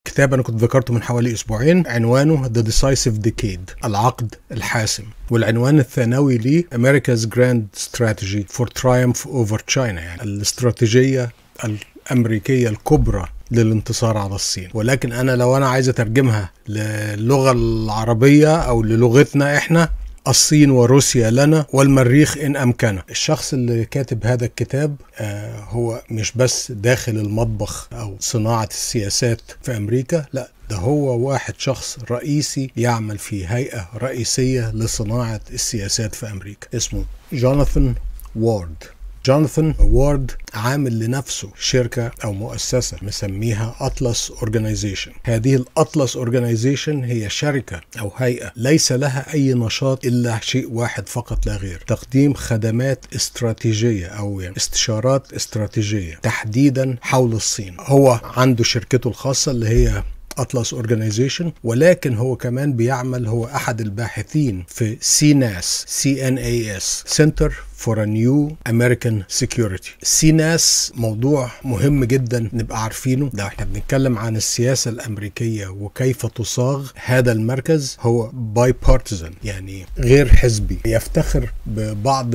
كتاب انا كنت ذكرته من حوالي اسبوعين عنوانه The Decisive Decade العقد الحاسم والعنوان الثانوي ليه America's Grand Strategy for Triumph over China يعني الاستراتيجية الأمريكية الكبرى للانتصار على الصين ولكن انا لو انا عايز اترجمها للغه العربيه او للغتنا احنا الصين وروسيا لنا والمريخ ان امكن الشخص اللي كاتب هذا الكتاب آه هو مش بس داخل المطبخ او صناعه السياسات في امريكا لا ده هو واحد شخص رئيسي يعمل في هيئه رئيسيه لصناعه السياسات في امريكا اسمه جوناثان وارد جوناثان وارد عامل لنفسه شركة أو مؤسسة مسميها أطلس أورجانيزيشن هذه الأطلس أورجانيزيشن هي شركة أو هيئة ليس لها أي نشاط إلا شيء واحد فقط لا غير تقديم خدمات استراتيجية أو يعني استشارات استراتيجية تحديدا حول الصين هو عنده شركته الخاصة اللي هي اطلس اورجانيزيشن ولكن هو كمان بيعمل هو احد الباحثين في سي ناس سي ان اي اس سنتر فور ا نيو امريكان سكيورتي سي ناس موضوع مهم جدا نبقى عارفينه لو احنا بنتكلم عن السياسه الامريكيه وكيف تصاغ هذا المركز هو باي بارتيزن يعني غير حزبي يفتخر ببعض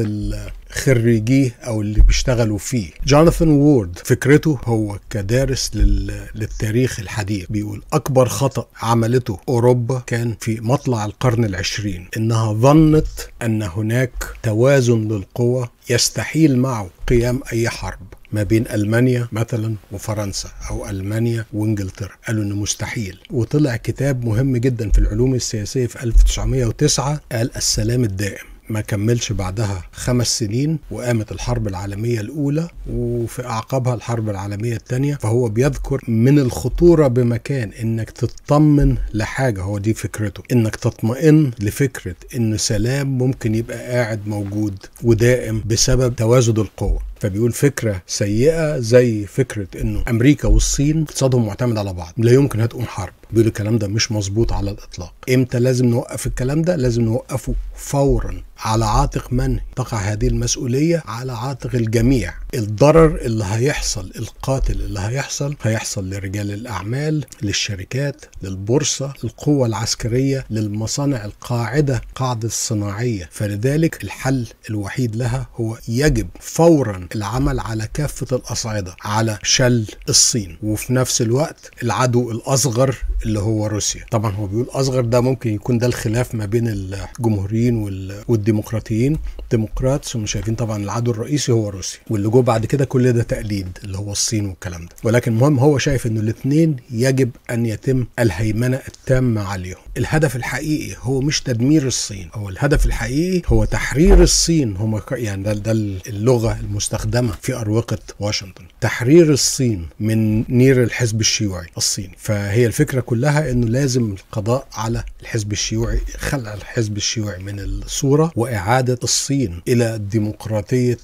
خريجيه او اللي بيشتغلوا فيه جوناثان وورد فكرته هو كدارس لل... للتاريخ الحديث بيقول اكبر خطا عملته اوروبا كان في مطلع القرن العشرين انها ظنت ان هناك توازن للقوى يستحيل معه قيام اي حرب ما بين المانيا مثلا وفرنسا او المانيا وانجلترا قالوا انه مستحيل وطلع كتاب مهم جدا في العلوم السياسيه في 1909 قال السلام الدائم ما كملش بعدها خمس سنين وقامت الحرب العالمية الأولى وفي أعقابها الحرب العالمية الثانية فهو بيذكر من الخطورة بمكان إنك تطمن لحاجة هو دي فكرته إنك تطمئن لفكرة إن سلام ممكن يبقى قاعد موجود ودائم بسبب توازن القوة فبيقول فكره سيئه زي فكره انه امريكا والصين اقتصادهم معتمد على بعض لا يمكن هتقوم حرب بيقول الكلام ده مش مظبوط على الاطلاق امتى لازم نوقف الكلام ده لازم نوقفه فورا على عاتق من تقع هذه المسؤوليه على عاتق الجميع الضرر اللي هيحصل القاتل اللي هيحصل هيحصل لرجال الاعمال للشركات للبورصه القوه العسكريه للمصانع القاعده قاعده الصناعيه فلذلك الحل الوحيد لها هو يجب فورا العمل على كافة الأصعدة على شل الصين وفي نفس الوقت العدو الأصغر اللي هو روسيا طبعا هو بيقول أصغر ده ممكن يكون ده الخلاف ما بين الجمهوريين والديمقراطيين ديمقراطس هم شايفين طبعا العدو الرئيسي هو روسيا واللي جوه بعد كده كل ده تقليد اللي هو الصين والكلام ده ولكن المهم هو شايف انه الاثنين يجب ان يتم الهيمنه التامه عليهم الهدف الحقيقي هو مش تدمير الصين هو الهدف الحقيقي هو تحرير الصين هم يعني ده, ده اللغه المستخدمه في اروقه واشنطن تحرير الصين من نير الحزب الشيوعي الصيني فهي الفكره كلها انه لازم القضاء على الحزب الشيوعي خلع الحزب الشيوعي من الصوره واعاده الصين الى ديمقراطيه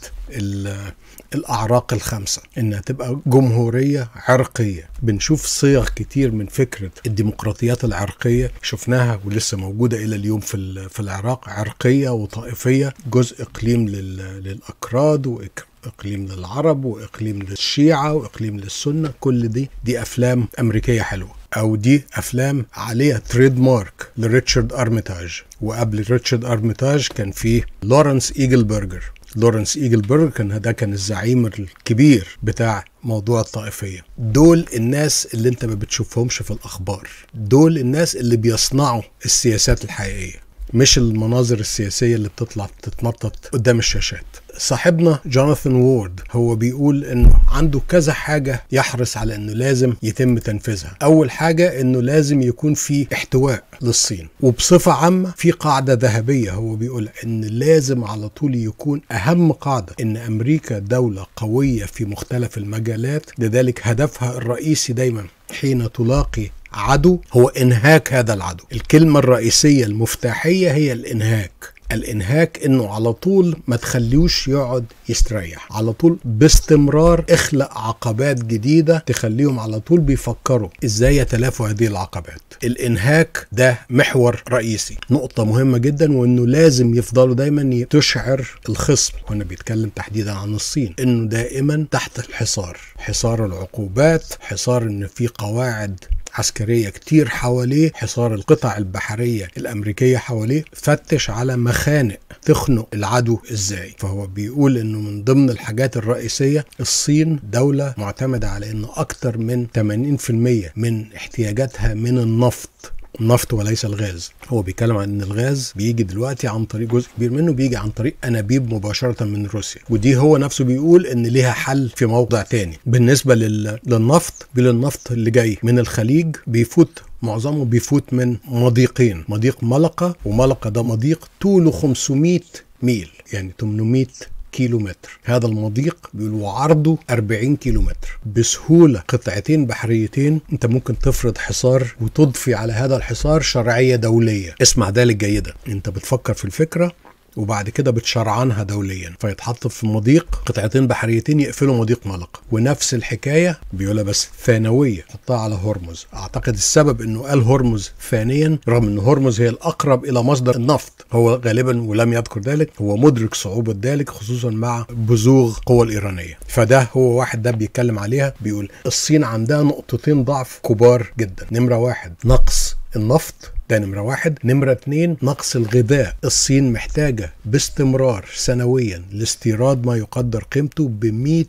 الأعراق الخمسة إنها تبقى جمهورية عرقية بنشوف صيغ كتير من فكرة الديمقراطيات العرقية شفناها ولسه موجودة إلى اليوم في, في العراق عرقية وطائفية جزء إقليم للأكراد وإقليم للعرب وإقليم للشيعة وإقليم للسنة كل دي دي أفلام أمريكية حلوة او دي افلام عليها تريد مارك لريتشارد ارميتاج وقبل ريتشارد ارميتاج كان في لورنس ايجلبرجر لورنس ايجلبرج كان ده كان الزعيم الكبير بتاع موضوع الطائفيه دول الناس اللي انت ما بتشوفهمش في الاخبار دول الناس اللي بيصنعوا السياسات الحقيقيه مش المناظر السياسيه اللي بتطلع تتنطط قدام الشاشات صاحبنا جوناثان وورد هو بيقول انه عنده كذا حاجه يحرص على انه لازم يتم تنفيذها اول حاجه انه لازم يكون في احتواء للصين وبصفه عامه في قاعده ذهبيه هو بيقول ان لازم على طول يكون اهم قاعده ان امريكا دوله قويه في مختلف المجالات لذلك هدفها الرئيسي دايما حين تلاقي عدو هو انهاك هذا العدو الكلمه الرئيسيه المفتاحيه هي الانهاك الانهاك انه على طول ما تخليوش يقعد يستريح على طول باستمرار اخلق عقبات جديدة تخليهم على طول بيفكروا ازاي يتلافوا هذه العقبات الانهاك ده محور رئيسي نقطة مهمة جدا وانه لازم يفضلوا دايما تشعر الخصم هنا بيتكلم تحديدا عن الصين انه دائما تحت الحصار حصار العقوبات حصار ان في قواعد عسكريه كتير حواليه حصار القطع البحريه الامريكيه حواليه فتش على مخانق تخنق العدو ازاي فهو بيقول انه من ضمن الحاجات الرئيسيه الصين دوله معتمده على انه اكتر من 80% من احتياجاتها من النفط النفط وليس الغاز هو بيتكلم عن ان الغاز بيجي دلوقتي عن طريق جزء كبير منه بيجي عن طريق انابيب مباشره من روسيا ودي هو نفسه بيقول ان ليها حل في موضع تاني بالنسبه لل... للنفط بيقول النفط اللي جاي من الخليج بيفوت معظمه بيفوت من مضيقين مضيق ملقا وملقا ده مضيق طوله 500 ميل يعني 800 كيلو متر هذا المضيق بيقول وعرضه 40 كيلو متر بسهولة قطعتين بحريتين انت ممكن تفرض حصار وتضفي على هذا الحصار شرعية دولية اسمع ذلك جيدا انت بتفكر في الفكرة وبعد كده بتشرعنها دوليا فيتحط في مضيق قطعتين بحريتين يقفلوا مضيق ملق ونفس الحكايه بيقولها بس ثانويه حطها على هرمز اعتقد السبب انه قال هرمز ثانيا رغم ان هرمز هي الاقرب الى مصدر النفط هو غالبا ولم يذكر ذلك هو مدرك صعوبه ذلك خصوصا مع بزوغ القوى الايرانيه فده هو واحد ده بيتكلم عليها بيقول الصين عندها نقطتين ضعف كبار جدا نمره واحد نقص النفط ده نمرة واحد نمرة اتنين نقص الغذاء الصين محتاجة باستمرار سنويا لاستيراد ما يقدر قيمته ب 100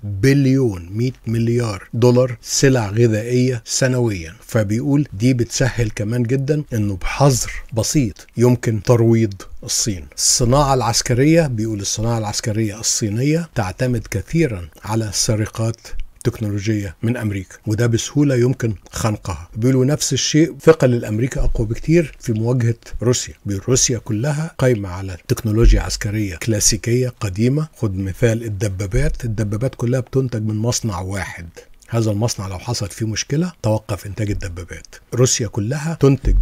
بليون 100 مليار دولار سلع غذائية سنويا فبيقول دي بتسهل كمان جدا انه بحظر بسيط يمكن ترويض الصين الصناعة العسكرية بيقول الصناعة العسكرية الصينية تعتمد كثيرا على سرقات تكنولوجية من أمريكا وده بسهولة يمكن خنقها بيقولوا نفس الشيء ثقل الأمريكا أقوى بكتير في مواجهة روسيا بيقول روسيا كلها قايمة على تكنولوجيا عسكرية كلاسيكية قديمة خد مثال الدبابات الدبابات كلها بتنتج من مصنع واحد هذا المصنع لو حصل فيه مشكلة توقف إنتاج الدبابات روسيا كلها تنتج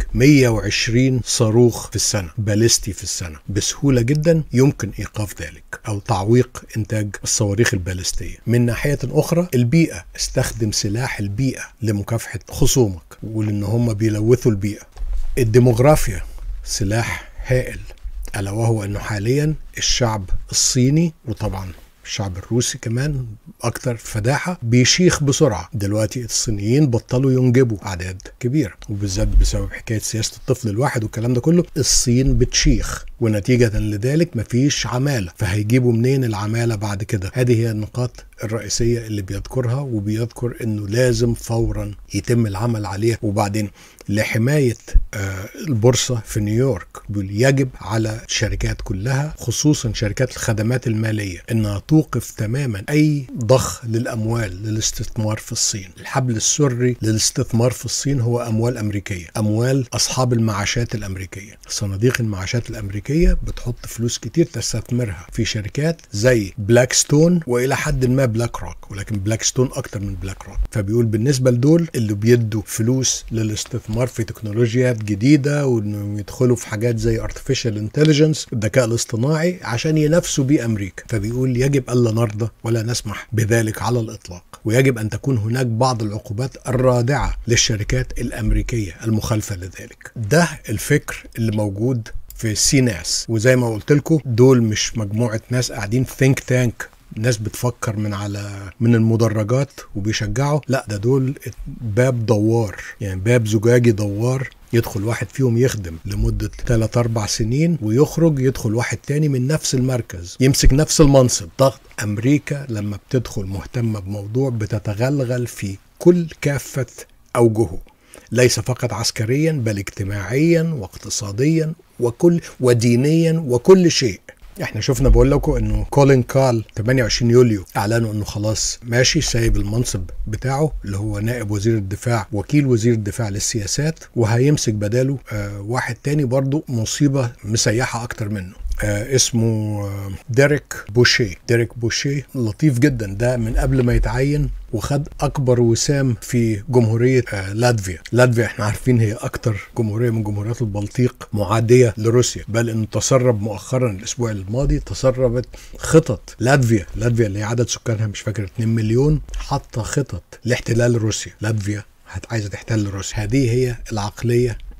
120 صاروخ في السنة باليستي في السنة بسهولة جدا يمكن إيقاف ذلك أو تعويق إنتاج الصواريخ الباليستية من ناحية أخرى البيئة استخدم سلاح البيئة لمكافحة خصومك ولأن هم بيلوثوا البيئة الديموغرافيا سلاح هائل ألا وهو أنه حاليا الشعب الصيني وطبعا الشعب الروسي كمان اكتر فداحه بيشيخ بسرعه دلوقتي الصينيين بطلوا ينجبوا اعداد كبيره وبالذات بسبب حكايه سياسه الطفل الواحد والكلام ده كله الصين بتشيخ ونتيجة لذلك مفيش عمالة فهيجيبوا منين العمالة بعد كده هذه هي النقاط الرئيسية اللي بيذكرها وبيذكر انه لازم فورا يتم العمل عليها وبعدين لحماية آه البورصة في نيويورك بيقول يجب على الشركات كلها خصوصا شركات الخدمات المالية انها توقف تماما اي ضخ للاموال للاستثمار في الصين الحبل السري للاستثمار في الصين هو اموال امريكية اموال اصحاب المعاشات الامريكية صناديق المعاشات الامريكية بتحط فلوس كتير تستثمرها في شركات زي بلاك ستون والى حد ما بلاك روك ولكن بلاك ستون اكتر من بلاك روك فبيقول بالنسبة لدول اللي بيدوا فلوس للاستثمار في تكنولوجيات جديدة وانهم يدخلوا في حاجات زي artificial intelligence الذكاء الاصطناعي عشان ينافسوا بيه امريكا فبيقول يجب الا نرضى ولا نسمح بذلك على الاطلاق ويجب ان تكون هناك بعض العقوبات الرادعه للشركات الامريكيه المخالفه لذلك ده الفكر اللي موجود في سي ناس وزي ما قلت لكم دول مش مجموعه ناس قاعدين ثينك تانك ناس بتفكر من على من المدرجات وبيشجعوا لا ده دول باب دوار يعني باب زجاجي دوار يدخل واحد فيهم يخدم لمدة 3 أربع سنين ويخرج يدخل واحد تاني من نفس المركز يمسك نفس المنصب ضغط أمريكا لما بتدخل مهتمة بموضوع بتتغلغل في كل كافة أوجهه ليس فقط عسكريا بل اجتماعيا واقتصاديا وكل ودينيا وكل شيء احنا شفنا بقول لكم انه كولين كال 28 يوليو اعلنوا انه خلاص ماشي سايب المنصب بتاعه اللي هو نائب وزير الدفاع وكيل وزير الدفاع للسياسات وهيمسك بداله آه واحد تاني برضه مصيبه مسيحه اكتر منه آه اسمه آه ديريك بوشي ديريك بوشي لطيف جدا ده من قبل ما يتعين وخد اكبر وسام في جمهوريه آه لاتفيا لاتفيا احنا عارفين هي اكتر جمهوريه من جمهوريات البلطيق معاديه لروسيا بل انه تسرب مؤخرا الاسبوع الماضي تسربت خطط لاتفيا لاتفيا اللي عدد سكانها مش فاكر 2 مليون حاطه خطط لاحتلال روسيا لاتفيا عايزه تحتل روسيا هذه هي العقليه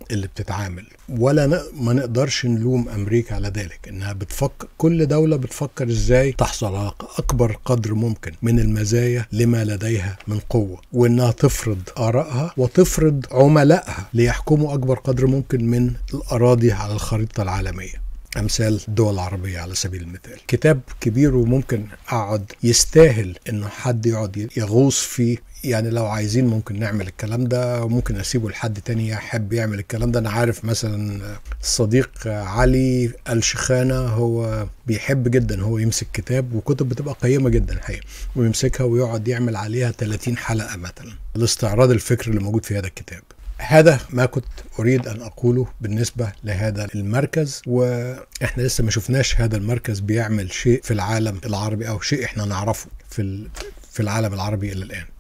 اللي بتتعامل ولا ن... ما نقدرش نلوم امريكا على ذلك انها بتفكر كل دوله بتفكر ازاي تحصل على اكبر قدر ممكن من المزايا لما لديها من قوه وانها تفرض ارائها وتفرض عملائها ليحكموا اكبر قدر ممكن من الاراضي على الخريطه العالميه امثال الدول العربيه على سبيل المثال كتاب كبير وممكن اقعد يستاهل انه حد يقعد يغوص فيه يعني لو عايزين ممكن نعمل الكلام ده ممكن اسيبه لحد تاني يحب يعمل الكلام ده انا عارف مثلا الصديق علي الشخانة هو بيحب جدا هو يمسك كتاب وكتب بتبقى قيمة جدا الحقيقة ويمسكها ويقعد يعمل عليها 30 حلقة مثلا لاستعراض الفكر اللي موجود في هذا الكتاب هذا ما كنت اريد ان اقوله بالنسبه لهذا المركز واحنا لسه ما شفناش هذا المركز بيعمل شيء في العالم العربي او شيء احنا نعرفه في في العالم العربي الى الان